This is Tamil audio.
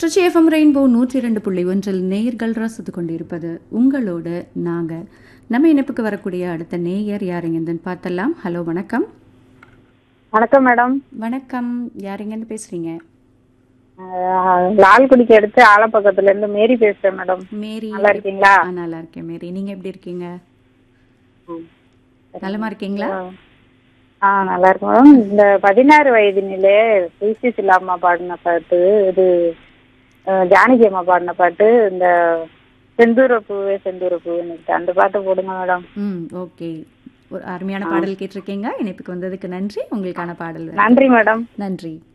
ட்ரிச்சி எஃப்எம் ரெயின்போ நூற்றி இரண்டு புள்ளி ஒன்றில் நேயர்கள் ரசித்து கொண்டிருப்பது உங்களோட நாங்க நம்ம இணைப்புக்கு வரக்கூடிய அடுத்த நேயர் யாருங்கன்னு பார்த்தலாம் ஹலோ வணக்கம் வணக்கம் மேடம் வணக்கம் யாருங்கன்னு பேசுறீங்க அஹ், லால்குடிக்கு அடுத்து ஆலப்பக்கத்துல இருந்து மேரி பேசுறேன் மேடம் மேரி நல்லா இருக்கீங்களா ஆ, நல்லா இருக்கேன் மேரி நீங்க எப்படி இருக்கீங்க நலமா இருக்கீங்களா ஆ நல்லா இருக்கு மேடம் இந்த பதினாறு வயதினிலே பிசி சிலாமா பாடின பாட்டு இது அஹ், ஜானகி அம்மா பாடின பாட்டு இந்த செந்தூர பூவே செந்தூர பூவே அந்த பாட்டு போடுங்க மேடம் ம் ஓகே ஒரு அருமையான பாடல் கேட்டிருக்கீங்க இணைப்புக்கு வந்ததுக்கு நன்றி உங்களுக்கான பாடல் நன்றி மேடம் நன்றி